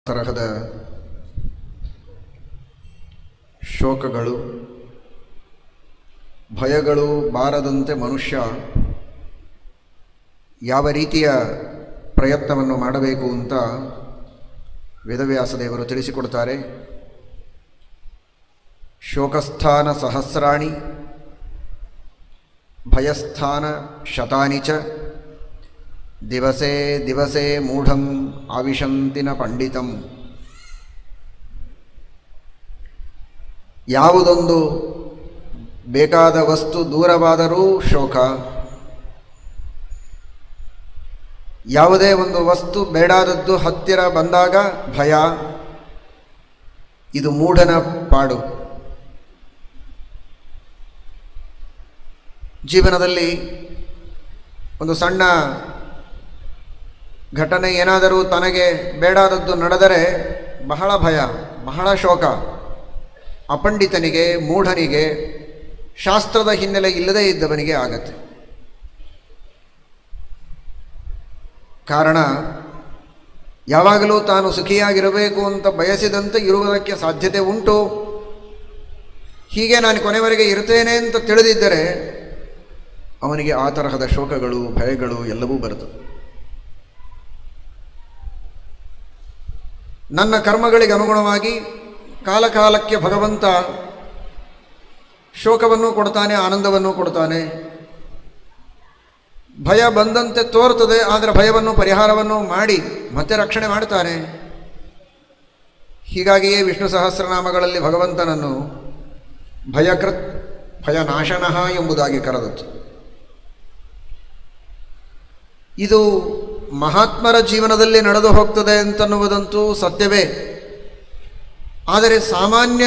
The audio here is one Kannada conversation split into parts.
ತರಹದ ಶೋಕಗಳು ಭಯಗಳು ಬಾರದಂತೆ ಮನುಷ್ಯ ಯಾವ ರೀತಿಯ ಪ್ರಯತ್ನವನ್ನು ಮಾಡಬೇಕು ಅಂತ ವೇದವ್ಯಾಸ ದೇವರು ತಿಳಿಸಿಕೊಡ್ತಾರೆ ಶೋಕಸ್ಥಾನ ಸಹಸ್ರಾಣಿ ಭಯಸ್ಥಾನ ಶತಾನಿ ಚ ದಿವಸೇ ದಿವಸೇ ಮೂಢಂ ಆವಿಶಂತಿನ ಪಂಡಿತಂ ಯಾವುದೊಂದು ಬೇಕಾದ ವಸ್ತು ದೂರವಾದರೂ ಶೋಕ ಯಾವುದೇ ಒಂದು ವಸ್ತು ಬೇಡಾದದ್ದು ಹತ್ತಿರ ಬಂದಾಗ ಭಯ ಇದು ಮೂಢನ ಪಾಡು ಜೀವನದಲ್ಲಿ ಒಂದು ಸಣ್ಣ ಘಟನೆ ಏನಾದರೂ ತನಗೆ ಬೇಡಾದದ್ದು ನಡೆದರೆ ಬಹಳ ಭಯ ಬಹಳ ಶೋಕ ಅಪಂಡಿತನಿಗೆ ಮೂಢನಿಗೆ ಶಾಸ್ತ್ರದ ಹಿನ್ನೆಲೆ ಇಲ್ಲದೇ ಇದ್ದವನಿಗೆ ಆಗತ್ತೆ ಕಾರಣ ಯಾವಾಗಲೂ ತಾನು ಸುಖಿಯಾಗಿರಬೇಕು ಅಂತ ಬಯಸಿದಂತೆ ಇರುವುದಕ್ಕೆ ಸಾಧ್ಯತೆ ಉಂಟು ಹೀಗೆ ನಾನು ಕೊನೆವರೆಗೆ ಇರ್ತೇನೆ ಅಂತ ತಿಳಿದಿದ್ದರೆ ಅವನಿಗೆ ಆ ತರಹದ ಶೋಕಗಳು ಭಯಗಳು ಎಲ್ಲವೂ ಬರುತ್ತವೆ ನನ್ನ ಕರ್ಮಗಳಿಗೆ ಅನುಗುಣವಾಗಿ ಕಾಲಕಾಲಕ್ಕೆ ಭಗವಂತ ಶೋಕವನ್ನು ಕೊಡ್ತಾನೆ ಆನಂದವನ್ನು ಕೊಡ್ತಾನೆ ಭಯ ಬಂದಂತೆ ತೋರ್ತದೆ ಆದರೆ ಭಯವನ್ನು ಪರಿಹಾರವನ್ನು ಮಾಡಿ ಮತ್ತೆ ರಕ್ಷಣೆ ಮಾಡ್ತಾನೆ ಹೀಗಾಗಿಯೇ ವಿಷ್ಣು ಸಹಸ್ರನಾಮಗಳಲ್ಲಿ ಭಗವಂತನನ್ನು ಭಯಕೃತ್ ಭಯನಾಶನಃ ಎಂಬುದಾಗಿ ಕರೆದದ್ದು ಇದು ಮಹಾತ್ಮರ ಜೀವನದಲ್ಲಿ ನಡೆದು ಹೋಗ್ತದೆ ಅಂತನ್ನುವುದಂತೂ ಸತ್ಯವೇ ಆದರೆ ಸಾಮಾನ್ಯ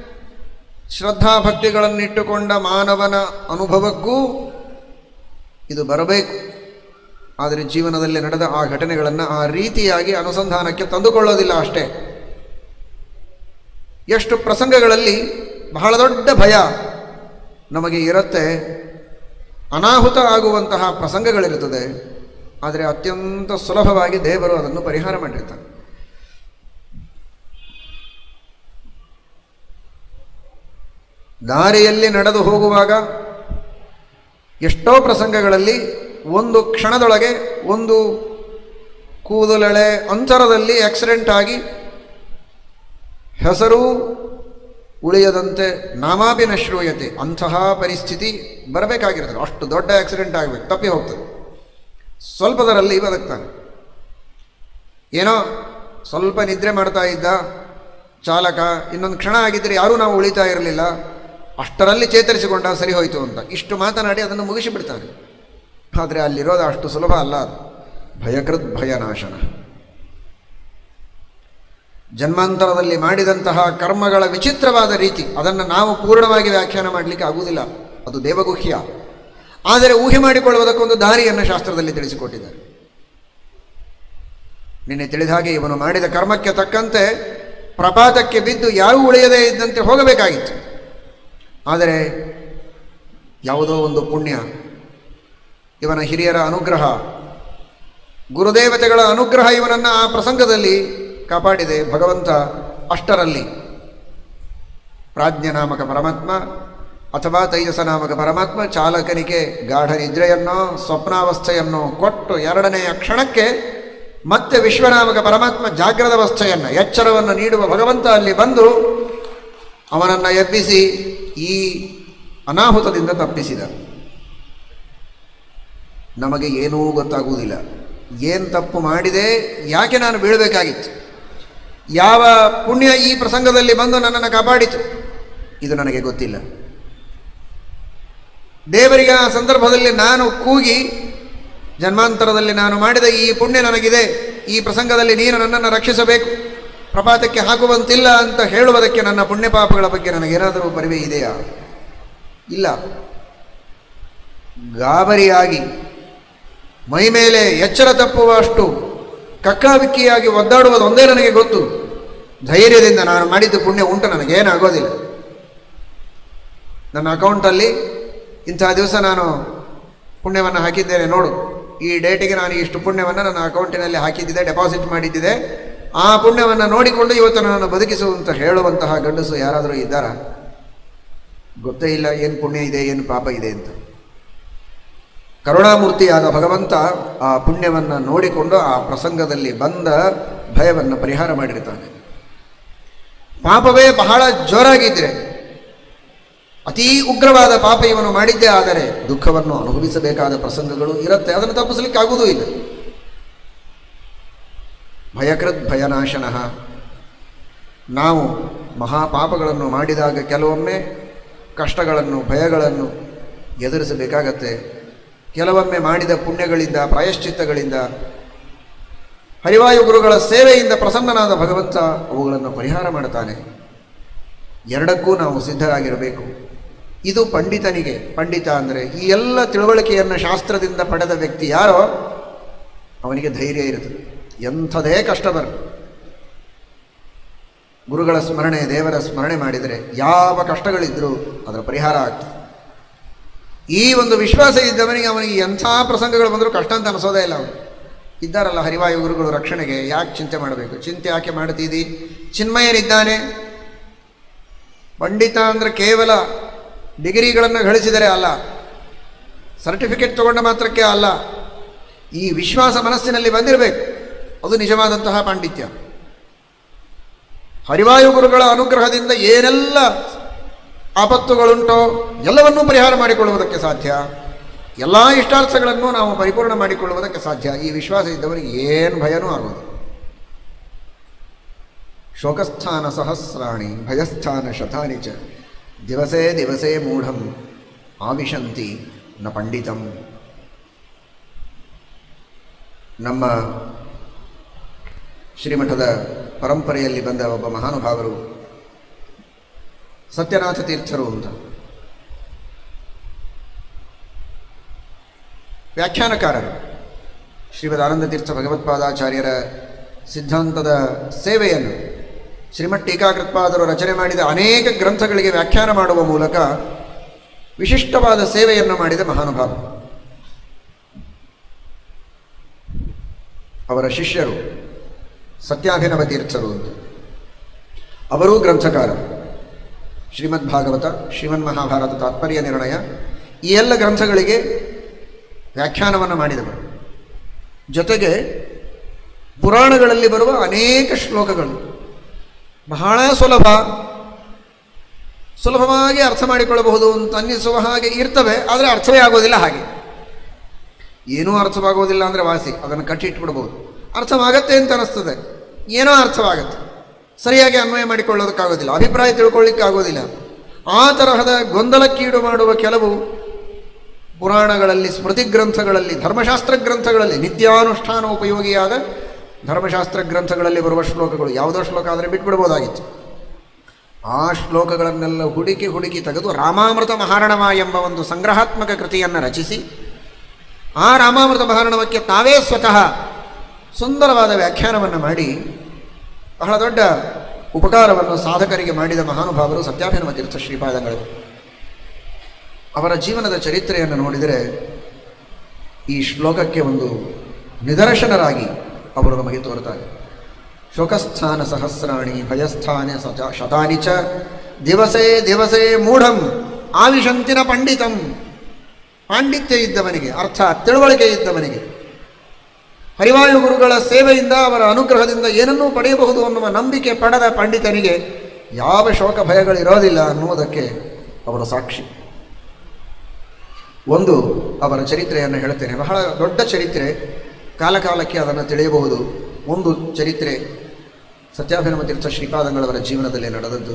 ಶ್ರದ್ಧಾಭಕ್ತಿಗಳನ್ನಿಟ್ಟುಕೊಂಡ ಮಾನವನ ಅನುಭವಕ್ಕೂ ಇದು ಬರಬೇಕು ಆದರೆ ಜೀವನದಲ್ಲಿ ನಡೆದ ಆ ಘಟನೆಗಳನ್ನು ಆ ರೀತಿಯಾಗಿ ಅನುಸಂಧಾನಕ್ಕೆ ತಂದುಕೊಳ್ಳೋದಿಲ್ಲ ಅಷ್ಟೇ ಎಷ್ಟು ಪ್ರಸಂಗಗಳಲ್ಲಿ ಬಹಳ ದೊಡ್ಡ ಭಯ ನಮಗೆ ಇರುತ್ತೆ ಅನಾಹುತ ಆಗುವಂತಹ ಪ್ರಸಂಗಗಳಿರುತ್ತದೆ ಆದರೆ ಅತ್ಯಂತ ಸುಲಭವಾಗಿ ದೇವರು ಅದನ್ನು ಪರಿಹಾರ ಮಾಡಿರ್ತಾನೆ ದಾರಿಯಲ್ಲಿ ನಡೆದು ಹೋಗುವಾಗ ಎಷ್ಟೋ ಪ್ರಸಂಗಗಳಲ್ಲಿ ಒಂದು ಕ್ಷಣದೊಳಗೆ ಒಂದು ಕೂದಲೆಳೆ ಅಂತರದಲ್ಲಿ ಆಕ್ಸಿಡೆಂಟ್ ಆಗಿ ಹೆಸರು ಉಳಿಯದಂತೆ ನಾಮಾಪಿನ ಶ್ರೂಯತೆ ಅಂತಹ ಪರಿಸ್ಥಿತಿ ಬರಬೇಕಾಗಿರ್ತದೆ ಅಷ್ಟು ದೊಡ್ಡ ಆಕ್ಸಿಡೆಂಟ್ ಆಗಬೇಕು ತಪ್ಪಿ ಹೋಗ್ತದೆ ಸ್ವಲ್ಪದರಲ್ಲಿ ಬದುಕ್ತಾನೆ ಏನೋ ಸ್ವಲ್ಪ ನಿದ್ರೆ ಮಾಡ್ತಾ ಇದ್ದ ಚಾಲಕ ಇನ್ನೊಂದು ಕ್ಷಣ ಆಗಿದ್ದರೆ ಯಾರೂ ನಾವು ಉಳಿತಾ ಇರಲಿಲ್ಲ ಅಷ್ಟರಲ್ಲಿ ಚೇತರಿಸಿಕೊಂಡ ಸರಿ ಹೋಯಿತು ಅಂತ ಇಷ್ಟು ಮಾತನಾಡಿ ಅದನ್ನು ಮುಗಿಸಿಬಿಡ್ತಾನೆ ಆದರೆ ಅಲ್ಲಿರೋದು ಅಷ್ಟು ಸುಲಭ ಅಲ್ಲ ಅದು ಭಯಕೃತ್ ಭಯನಾಶನ ಜನ್ಮಾಂತರದಲ್ಲಿ ಮಾಡಿದಂತಹ ಕರ್ಮಗಳ ವಿಚಿತ್ರವಾದ ರೀತಿ ಅದನ್ನು ನಾವು ಪೂರ್ಣವಾಗಿ ವ್ಯಾಖ್ಯಾನ ಮಾಡಲಿಕ್ಕೆ ಆಗುವುದಿಲ್ಲ ಅದು ದೇವಗುಹ್ಯ ಆದರೆ ಊಹೆ ಮಾಡಿಕೊಳ್ಳುವುದಕ್ಕೊಂದು ದಾರಿಯನ್ನು ಶಾಸ್ತ್ರದಲ್ಲಿ ತಿಳಿಸಿಕೊಟ್ಟಿದ್ದಾರೆ ನಿನ್ನೆ ತಿಳಿದ ಹಾಗೆ ಇವನು ಮಾಡಿದ ಕರ್ಮಕ್ಕೆ ತಕ್ಕಂತೆ ಪ್ರಪಾತಕ್ಕೆ ಬಿದ್ದು ಯಾರೂ ಉಳಿಯದೇ ಇದ್ದಂತೆ ಹೋಗಬೇಕಾಗಿತ್ತು ಆದರೆ ಯಾವುದೋ ಒಂದು ಪುಣ್ಯ ಇವನ ಹಿರಿಯರ ಅನುಗ್ರಹ ಗುರುದೇವತೆಗಳ ಅನುಗ್ರಹ ಇವನನ್ನು ಆ ಪ್ರಸಂಗದಲ್ಲಿ ಕಾಪಾಡಿದೆ ಭಗವಂತ ಅಷ್ಟರಲ್ಲಿ ಪ್ರಾಜ್ಞನಾಮಕ ಪರಮಾತ್ಮ ಅಥವಾ ತೈಜಸ ನಾಮಕ ಪರಮಾತ್ಮ ಚಾಲಕನಿಗೆ ಗಾಢ ನಿದ್ರೆಯನ್ನೋ ಸ್ವಪ್ನಾವಸ್ಥೆಯನ್ನೋ ಕೊಟ್ಟು ಎರಡನೆಯ ಕ್ಷಣಕ್ಕೆ ಮತ್ತೆ ವಿಶ್ವನಾಮಕ ಪರಮಾತ್ಮ ಜಾಗ್ರದವಸ್ಥೆಯನ್ನು ಎಚ್ಚರವನ್ನು ನೀಡುವ ಭಗವಂತ ಅಲ್ಲಿ ಬಂದು ಅವನನ್ನು ಎಬ್ಬಿಸಿ ಈ ಅನಾಹುತದಿಂದ ತಪ್ಪಿಸಿದ ನಮಗೆ ಏನೂ ಗೊತ್ತಾಗುವುದಿಲ್ಲ ಏನು ತಪ್ಪು ಮಾಡಿದೆ ಯಾಕೆ ನಾನು ಬೀಳಬೇಕಾಗಿತ್ತು ಯಾವ ಪುಣ್ಯ ಈ ಪ್ರಸಂಗದಲ್ಲಿ ಬಂದು ನನ್ನನ್ನು ಕಾಪಾಡಿತು ಇದು ನನಗೆ ಗೊತ್ತಿಲ್ಲ ದೇವರಿಗೆ ಆ ಸಂದರ್ಭದಲ್ಲಿ ನಾನು ಕೂಗಿ ಜನ್ಮಾಂತರದಲ್ಲಿ ನಾನು ಮಾಡಿದ ಈ ಪುಣ್ಯ ನನಗಿದೆ ಈ ಪ್ರಸಂಗದಲ್ಲಿ ನೀನು ನನ್ನನ್ನು ರಕ್ಷಿಸಬೇಕು ಪ್ರಪಾತಕ್ಕೆ ಹಾಕುವಂತಿಲ್ಲ ಅಂತ ಹೇಳುವುದಕ್ಕೆ ನನ್ನ ಪುಣ್ಯ ಪಾಪಗಳ ಬಗ್ಗೆ ನನಗೇನಾದರೂ ಪರಿವೆ ಇದೆಯಾ ಇಲ್ಲ ಗಾಬರಿಯಾಗಿ ಮೈ ಮೇಲೆ ಎಚ್ಚರ ತಪ್ಪುವಷ್ಟು ಕಕ್ಕಾಬಿಕ್ಕಿಯಾಗಿ ಒದ್ದಾಡುವುದು ಒಂದೇ ನನಗೆ ಗೊತ್ತು ಧೈರ್ಯದಿಂದ ನಾನು ಮಾಡಿದ್ದು ಪುಣ್ಯ ಉಂಟು ನನಗೇನಾಗೋದಿಲ್ಲ ನನ್ನ ಅಕೌಂಟಲ್ಲಿ ಇಂಥ ದಿವಸ ನಾನು ಪುಣ್ಯವನ್ನು ಹಾಕಿದ್ದೇನೆ ನೋಡು ಈ ಡೇಟಿಗೆ ನಾನು ಇಷ್ಟು ಪುಣ್ಯವನ್ನು ನನ್ನ ಅಕೌಂಟಿನಲ್ಲಿ ಹಾಕಿದ್ದಿದೆ ಡೆಪಾಸಿಟ್ ಮಾಡಿದ್ದಿದೆ ಆ ಪುಣ್ಯವನ್ನು ನೋಡಿಕೊಂಡು ಇವತ್ತು ನನ್ನನ್ನು ಬದುಕಿಸು ಅಂತ ಹೇಳುವಂತಹ ಗಂಡಸು ಯಾರಾದರೂ ಇದ್ದಾರಾ ಗೊತ್ತೇ ಇಲ್ಲ ಏನು ಪುಣ್ಯ ಇದೆ ಏನು ಪಾಪ ಇದೆ ಅಂತ ಕರುಣಾಮೂರ್ತಿಯಾದ ಭಗವಂತ ಆ ಪುಣ್ಯವನ್ನು ನೋಡಿಕೊಂಡು ಆ ಪ್ರಸಂಗದಲ್ಲಿ ಬಂದ ಭಯವನ್ನು ಪರಿಹಾರ ಮಾಡಿರ್ತಾನೆ ಪಾಪವೇ ಬಹಳ ಜೋರಾಗಿದ್ದರೆ ಅತೀ ಉಗ್ರವಾದ ಪಾಪ ಇವನು ಮಾಡಿದ್ದೇ ಆದರೆ ದುಃಖವನ್ನು ಅನುಭವಿಸಬೇಕಾದ ಪ್ರಸಂಗಗಳು ಇರುತ್ತೆ ಅದನ್ನು ತಪ್ಪಿಸಲಿಕ್ಕೆ ಆಗುವುದೂ ಇಲ್ಲ ಭಯಕೃತ್ ಭಯನಾಶನಃ ನಾವು ಮಹಾಪಾಪಗಳನ್ನು ಮಾಡಿದಾಗ ಕೆಲವೊಮ್ಮೆ ಕಷ್ಟಗಳನ್ನು ಭಯಗಳನ್ನು ಎದುರಿಸಬೇಕಾಗತ್ತೆ ಕೆಲವೊಮ್ಮೆ ಮಾಡಿದ ಪುಣ್ಯಗಳಿಂದ ಪ್ರಾಯಶ್ಚಿತ್ತಗಳಿಂದ ಹರಿವಾಯು ಗುರುಗಳ ಸೇವೆಯಿಂದ ಪ್ರಸನ್ನನಾದ ಭಗವಂತ ಅವುಗಳನ್ನು ಪರಿಹಾರ ಮಾಡುತ್ತಾನೆ ಎರಡಕ್ಕೂ ನಾವು ಸಿದ್ಧರಾಗಿರಬೇಕು ಇದು ಪಂಡಿತನಿಗೆ ಪಂಡಿತ ಅಂದರೆ ಈ ಎಲ್ಲ ತಿಳುವಳಿಕೆಯನ್ನು ಶಾಸ್ತ್ರದಿಂದ ಪಡೆದ ವ್ಯಕ್ತಿ ಯಾರೋ ಅವನಿಗೆ ಧೈರ್ಯ ಇರುತ್ತದೆ ಎಂಥದೇ ಕಷ್ಟ ಬರಲಿ ಗುರುಗಳ ಸ್ಮರಣೆ ದೇವರ ಸ್ಮರಣೆ ಮಾಡಿದರೆ ಯಾವ ಕಷ್ಟಗಳಿದ್ದರೂ ಅದರ ಪರಿಹಾರ ಆಗ್ತದೆ ಈ ಒಂದು ವಿಶ್ವಾಸ ಇದ್ದವನಿಗೆ ಅವನಿಗೆ ಎಂಥ ಪ್ರಸಂಗಗಳು ಬಂದರೂ ಕಷ್ಟ ಅಂತ ಅನಿಸೋದೇ ಇಲ್ಲ ಅವನು ಇದ್ದಾರಲ್ಲ ಹರಿವಾಯು ಗುರುಗಳು ರಕ್ಷಣೆಗೆ ಯಾಕೆ ಚಿಂತೆ ಮಾಡಬೇಕು ಚಿಂತೆ ಯಾಕೆ ಮಾಡ್ತೀದಿ ಚಿನ್ಮಯನಿದ್ದಾನೆ ಪಂಡಿತ ಅಂದರೆ ಕೇವಲ ಡಿಗ್ರಿಗಳನ್ನು ಗಳಿಸಿದರೆ ಅಲ್ಲ ಸರ್ಟಿಫಿಕೇಟ್ ತಗೊಂಡ ಮಾತ್ರಕ್ಕೆ ಅಲ್ಲ ಈ ವಿಶ್ವಾಸ ಮನಸ್ಸಿನಲ್ಲಿ ಬಂದಿರಬೇಕು ಅದು ನಿಜವಾದಂತಹ ಪಾಂಡಿತ್ಯ ಹರಿವಾಯು ಗುರುಗಳ ಅನುಗ್ರಹದಿಂದ ಏನೆಲ್ಲ ಆಪತ್ತುಗಳುಂಟೋ ಎಲ್ಲವನ್ನೂ ಪರಿಹಾರ ಮಾಡಿಕೊಳ್ಳುವುದಕ್ಕೆ ಸಾಧ್ಯ ಎಲ್ಲ ಇಷ್ಟಾರ್ಥಗಳನ್ನು ನಾವು ಪರಿಪೂರ್ಣ ಮಾಡಿಕೊಳ್ಳುವುದಕ್ಕೆ ಸಾಧ್ಯ ಈ ವಿಶ್ವಾಸ ಇದ್ದವರಿಗೆ ಏನು ಭಯನೂ ಆಗೋದು ಶೋಕಸ್ಥಾನ ಸಹಸ್ರಾಣಿ ಭಯಸ್ಥಾನ ಶತಾನಿ ಚ ದಿವಸೇ ದಿವಸೇ ಮೂಢಂ ಆವಿಶಂತಿ ನ ಪಂಡಿತಂ ನಮ್ಮ ಶ್ರೀಮಠದ ಪರಂಪರೆಯಲ್ಲಿ ಬಂದ ಒಬ್ಬ ಮಹಾನುಭಾವರು ಸತ್ಯನಾಥ ತೀರ್ಥರು ಅಂತ ವ್ಯಾಖ್ಯಾನಕಾರರು ಶ್ರೀಮದ್ ಆನಂದ ತೀರ್ಥ ಭಗವತ್ಪಾದಾಚಾರ್ಯರ ಸಿದ್ಧಾಂತದ ಸೇವೆಯನ್ನು ಶ್ರೀಮಠ್ ಟೀಕಾಕೃತ್ಪಾದರು ರಚನೆ ಮಾಡಿದ ಅನೇಕ ಗ್ರಂಥಗಳಿಗೆ ವ್ಯಾಖ್ಯಾನ ಮಾಡುವ ಮೂಲಕ ವಿಶಿಷ್ಟವಾದ ಸೇವೆಯನ್ನು ಮಾಡಿದ ಮಹಾನುಭಾವ ಅವರ ಶಿಷ್ಯರು ಸತ್ಯಾಭಿನವ ತೀರ್ಥರು ಅಂತ ಅವರೂ ಗ್ರಂಥಕಾರರು ಶ್ರೀಮದ್ ಭಾಗವತ ಶ್ರೀಮನ್ ಮಹಾಭಾರತ ತಾತ್ಪರ್ಯ ನಿರ್ಣಯ ಈ ಎಲ್ಲ ಗ್ರಂಥಗಳಿಗೆ ವ್ಯಾಖ್ಯಾನವನ್ನು ಮಾಡಿದವರು ಜೊತೆಗೆ ಪುರಾಣಗಳಲ್ಲಿ ಬರುವ ಅನೇಕ ಶ್ಲೋಕಗಳು ಬಹಳ ಸುಲಭ ಸುಲಭವಾಗಿ ಅರ್ಥ ಮಾಡಿಕೊಳ್ಳಬಹುದು ಅಂತ ಅನ್ನಿಸುವ ಹಾಗೆ ಇರ್ತವೆ ಆದರೆ ಅರ್ಥವೇ ಆಗೋದಿಲ್ಲ ಹಾಗೆ ಏನೂ ಅರ್ಥವಾಗೋದಿಲ್ಲ ಅಂದರೆ ವಾಸಿ ಅದನ್ನು ಕಟ್ಟಿಟ್ಬಿಡ್ಬೋದು ಅರ್ಥವಾಗತ್ತೆ ಅಂತ ಅನ್ನಿಸ್ತದೆ ಏನೋ ಅರ್ಥವಾಗತ್ತೆ ಸರಿಯಾಗಿ ಅನ್ವಯ ಮಾಡಿಕೊಳ್ಳೋದಕ್ಕಾಗೋದಿಲ್ಲ ಅಭಿಪ್ರಾಯ ತಿಳ್ಕೊಳ್ಳಿಕ್ಕೆ ಆಗೋದಿಲ್ಲ ಆ ತರಹದ ಗೊಂದಲಕ್ಕೀಡು ಮಾಡುವ ಕೆಲವು ಪುರಾಣಗಳಲ್ಲಿ ಸ್ಮೃತಿ ಗ್ರಂಥಗಳಲ್ಲಿ ಧರ್ಮಶಾಸ್ತ್ರ ಗ್ರಂಥಗಳಲ್ಲಿ ನಿತ್ಯಾನುಷ್ಠಾನ ಉಪಯೋಗಿಯಾದ ಧರ್ಮಶಾಸ್ತ್ರ ಗ್ರಂಥಗಳಲ್ಲಿ ಬರುವ ಶ್ಲೋಕಗಳು ಯಾವುದೋ ಶ್ಲೋಕ ಆದರೆ ಬಿಟ್ಬಿಡ್ಬೋದಾಗಿತ್ತು ಆ ಶ್ಲೋಕಗಳನ್ನೆಲ್ಲ ಹುಡುಕಿ ಹುಡುಕಿ ತೆಗೆದು ರಾಮಾಮೃತ ಮಹಾರಣವ ಎಂಬ ಒಂದು ಸಂಗ್ರಹಾತ್ಮಕ ಕೃತಿಯನ್ನು ರಚಿಸಿ ಆ ರಾಮಾಮೃತ ಮಹಾರಣವಕ್ಕೆ ತಾವೇ ಸ್ವತಃ ಸುಂದರವಾದ ವ್ಯಾಖ್ಯಾನವನ್ನು ಮಾಡಿ ಬಹಳ ದೊಡ್ಡ ಉಪಕಾರವನ್ನು ಸಾಧಕರಿಗೆ ಮಾಡಿದ ಮಹಾನುಭಾವರು ಸತ್ಯಾಭಿನವ ತೀರ್ಥ ಶ್ರೀಪಾದಂಗಳು ಅವರ ಜೀವನದ ಚರಿತ್ರೆಯನ್ನು ನೋಡಿದರೆ ಈ ಶ್ಲೋಕಕ್ಕೆ ಒಂದು ನಿದರ್ಶನರಾಗಿ ಅವರು ನಮಗೆ ತೋರುತ್ತಾರೆ ಶೋಕಸ್ಥಾನ ಸಹಸ್ರಾಣಿ ಭಯಸ್ಥಾನ ಸಚ ಶತಾನಿ ಚ ದಿವಸೇ ದಿವಸೇ ಮೂಢಂ ಆವಿಶಂತಿನ ಪಂಡಿತಂ ಪಾಂಡಿತ್ಯ ಇದ್ದವನಿಗೆ ಅರ್ಥಾತ್ ತಿಳುವಳಿಕೆ ಇದ್ದವನಿಗೆ ಹರಿವಾಯು ಗುರುಗಳ ಸೇವೆಯಿಂದ ಅವರ ಅನುಗ್ರಹದಿಂದ ಏನನ್ನೂ ಪಡೆಯಬಹುದು ಅನ್ನುವ ನಂಬಿಕೆ ಪಡೆದ ಪಂಡಿತನಿಗೆ ಯಾವ ಶೋಕ ಭಯಗಳಿರೋದಿಲ್ಲ ಅನ್ನುವುದಕ್ಕೆ ಅವರು ಸಾಕ್ಷಿ ಒಂದು ಅವರ ಚರಿತ್ರೆಯನ್ನು ಹೇಳ್ತೇನೆ ಬಹಳ ದೊಡ್ಡ ಚರಿತ್ರೆ ಕಾಲಕಾಲಕ್ಕೆ ಅದನ್ನು ತಿಳಿಯಬಹುದು ಒಂದು ಚರಿತ್ರೆ ಸತ್ಯಾಭಿನವ ತೀರ್ಥ ಶ್ರೀಪಾದಂಗಳವರ ಜೀವನದಲ್ಲಿ ನಡೆದದ್ದು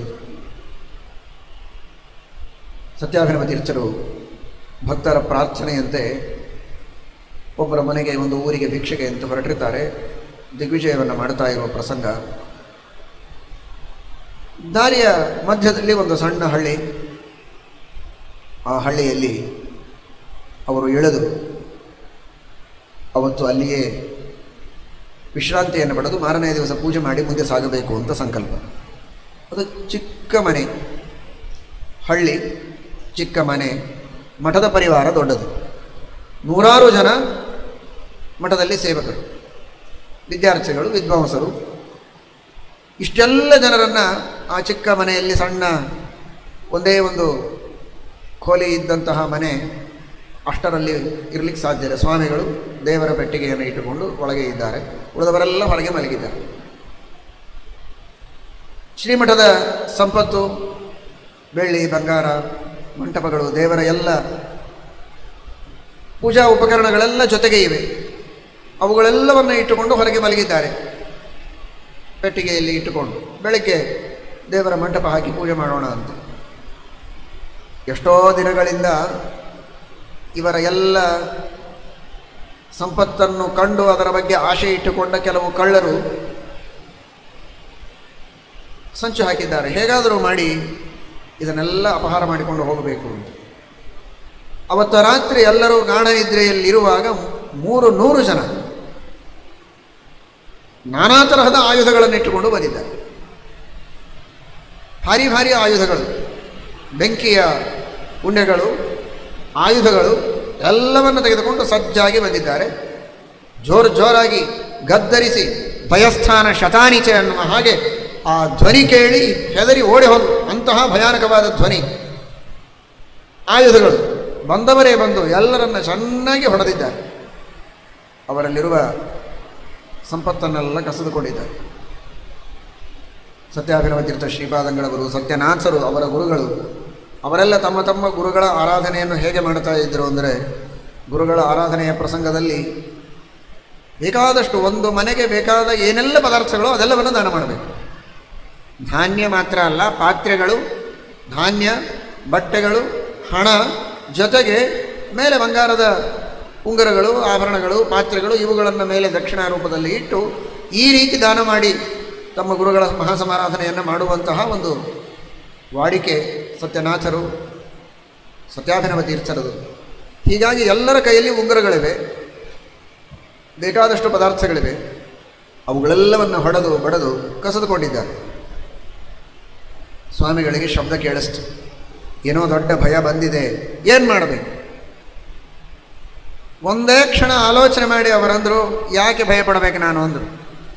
ಸತ್ಯಾಭಿನವ ತೀರ್ಥರು ಭಕ್ತರ ಪ್ರಾರ್ಥನೆಯಂತೆ ಒಬ್ಬರ ಮನೆಗೆ ಒಂದು ಊರಿಗೆ ಭಿಕ್ಷೆಗೆ ಅಂತ ಹೊರಟಿರ್ತಾರೆ ದಿಗ್ವಿಜಯವನ್ನು ಮಾಡ್ತಾ ಇರುವ ಪ್ರಸಂಗ ದಾರಿಯ ಮಧ್ಯದಲ್ಲಿ ಒಂದು ಸಣ್ಣ ಹಳ್ಳಿ ಆ ಹಳ್ಳಿಯಲ್ಲಿ ಅವರು ಇಳಿದು ಅವತ್ತು ಅಲ್ಲಿಯೇ ವಿಶ್ರಾಂತಿಯನ್ನು ಪಡೆದು ಮಾರನೇ ದಿವಸ ಪೂಜೆ ಮಾಡಿ ಮುಂದೆ ಸಾಗಬೇಕು ಅಂತ ಸಂಕಲ್ಪ ಅದು ಚಿಕ್ಕ ಮನೆ ಹಳ್ಳಿ ಚಿಕ್ಕ ಮನೆ ಮಠದ ಪರಿವಾರ ದೊಡ್ಡದು ನೂರಾರು ಜನ ಮಠದಲ್ಲಿ ಸೇವಕರು ವಿದ್ಯಾರ್ಥಿಗಳು ವಿದ್ವಾಂಸರು ಇಷ್ಟೆಲ್ಲ ಜನರನ್ನು ಆ ಚಿಕ್ಕ ಮನೆಯಲ್ಲಿ ಸಣ್ಣ ಒಂದೇ ಒಂದು ಕೋಲಿ ಇದ್ದಂತಹ ಮನೆ ಅಷ್ಟರಲ್ಲಿ ಇರಲಿಕ್ಕೆ ಸಾಧ್ಯ ಇಲ್ಲ ಸ್ವಾಮಿಗಳು ದೇವರ ಪೆಟ್ಟಿಗೆಯನ್ನು ಇಟ್ಟುಕೊಂಡು ಒಳಗೆ ಇದ್ದಾರೆ ಉಳಿದವರೆಲ್ಲ ಹೊರಗೆ ಮಲಗಿದ್ದಾರೆ ಶ್ರೀಮಠದ ಸಂಪತ್ತು ಬೆಳ್ಳಿ ಬಂಗಾರ ಮಂಟಪಗಳು ದೇವರ ಎಲ್ಲ ಪೂಜಾ ಉಪಕರಣಗಳೆಲ್ಲ ಜೊತೆಗೆ ಇವೆ ಅವುಗಳೆಲ್ಲವನ್ನು ಇಟ್ಟುಕೊಂಡು ಹೊರಗೆ ಮಲಗಿದ್ದಾರೆ ಪೆಟ್ಟಿಗೆಯಲ್ಲಿ ಇಟ್ಟುಕೊಂಡು ಬೆಳಗ್ಗೆ ದೇವರ ಮಂಟಪ ಹಾಕಿ ಪೂಜೆ ಮಾಡೋಣ ಅಂತ ಎಷ್ಟೋ ದಿನಗಳಿಂದ ಇವರ ಎಲ್ಲ ಸಂಪತ್ತನ್ನು ಕಂಡು ಅದರ ಬಗ್ಗೆ ಆಶೆ ಇಟ್ಟುಕೊಂಡ ಕೆಲವು ಕಳ್ಳರು ಸಂಚು ಹಾಕಿದ್ದಾರೆ ಹೇಗಾದರೂ ಮಾಡಿ ಇದನ್ನೆಲ್ಲ ಅಪಹಾರ ಮಾಡಿಕೊಂಡು ಹೋಗಬೇಕು ಅಂತ ಅವತ್ತು ರಾತ್ರಿ ಎಲ್ಲರೂ ಗಾಢ ನಿದ್ರೆಯಲ್ಲಿರುವಾಗ ಮೂರು ನೂರು ಜನ ನಾನಾ ತರಹದ ಆಯುಧಗಳನ್ನು ಇಟ್ಟುಕೊಂಡು ಬಂದಿದ್ದಾರೆ ಭಾರಿ ಭಾರಿ ಆಯುಧಗಳು ಬೆಂಕಿಯ ಉಂಡೆಗಳು ಆಯುಧಗಳು ಎಲ್ಲವನ್ನು ತೆಗೆದುಕೊಂಡು ಸಜ್ಜಾಗಿ ಬಂದಿದ್ದಾರೆ ಜೋರು ಜೋರಾಗಿ ಗದ್ದರಿಸಿ ಭಯಸ್ಥಾನ ಶತಾನಿಚೆ ಅನ್ನುವ ಹಾಗೆ ಆ ಧ್ವನಿ ಕೇಳಿ ಹೆದರಿ ಓಡಿ ಹೋದು ಅಂತಹ ಭಯಾನಕವಾದ ಧ್ವನಿ ಆಯುಧಗಳು ಬಂದವರೇ ಬಂದು ಎಲ್ಲರನ್ನ ಚೆನ್ನಾಗಿ ಹೊಡೆದಿದ್ದಾರೆ ಅವರಲ್ಲಿರುವ ಸಂಪತ್ತನ್ನೆಲ್ಲ ಕಸಿದುಕೊಂಡಿದ್ದಾರೆ ಸತ್ಯಾಭಿನವ ತೀರ್ಥ ಶ್ರೀಪಾದಂಗಳವರು ಸತ್ಯನಾಥರು ಅವರ ಗುರುಗಳು ಅವರೆಲ್ಲ ತಮ್ಮ ತಮ್ಮ ಗುರುಗಳ ಆರಾಧನೆಯನ್ನು ಹೇಗೆ ಮಾಡ್ತಾ ಇದ್ದರು ಅಂದರೆ ಗುರುಗಳ ಆರಾಧನೆಯ ಪ್ರಸಂಗದಲ್ಲಿ ಬೇಕಾದಷ್ಟು ಒಂದು ಮನೆಗೆ ಬೇಕಾದ ಏನೆಲ್ಲ ಪದಾರ್ಥಗಳು ಅದೆಲ್ಲವನ್ನು ದಾನ ಮಾಡಬೇಕು ಧಾನ್ಯ ಮಾತ್ರ ಅಲ್ಲ ಪಾತ್ರೆಗಳು ಧಾನ್ಯ ಬಟ್ಟೆಗಳು ಹಣ ಜೊತೆಗೆ ಮೇಲೆ ಬಂಗಾರದ ಉಂಗುರಗಳು ಆಭರಣಗಳು ಪಾತ್ರೆಗಳು ಇವುಗಳನ್ನು ಮೇಲೆ ದಕ್ಷಿಣ ರೂಪದಲ್ಲಿ ಇಟ್ಟು ಈ ರೀತಿ ದಾನ ಮಾಡಿ ತಮ್ಮ ಗುರುಗಳ ಮಹಾಸಮಾರಾಧನೆಯನ್ನು ಮಾಡುವಂತಹ ಒಂದು ವಾಡಿಕೆ ಸತ್ಯನಾಥರು ಸತ್ಯಾಭಿನವ ತೀರ್ಥರದು ಹೀಗಾಗಿ ಎಲ್ಲರ ಕೈಯಲ್ಲಿ ಉಂಗುರಗಳಿವೆ ಬೇಕಾದಷ್ಟು ಪದಾರ್ಥಗಳಿವೆ ಅವುಗಳೆಲ್ಲವನ್ನು ಹೊಡೆದು ಬಡದು ಕಸಿದುಕೊಂಡಿದ್ದಾರೆ ಸ್ವಾಮಿಗಳಿಗೆ ಶಬ್ದ ಕೇಳಿಸ್ತು ಏನೋ ದೊಡ್ಡ ಭಯ ಬಂದಿದೆ ಏನು ಮಾಡಬೇಕು ಒಂದೇ ಕ್ಷಣ ಆಲೋಚನೆ ಮಾಡಿ ಅವರಂದರು ಯಾಕೆ ಭಯಪಡಬೇಕು ನಾನು ಅಂದರು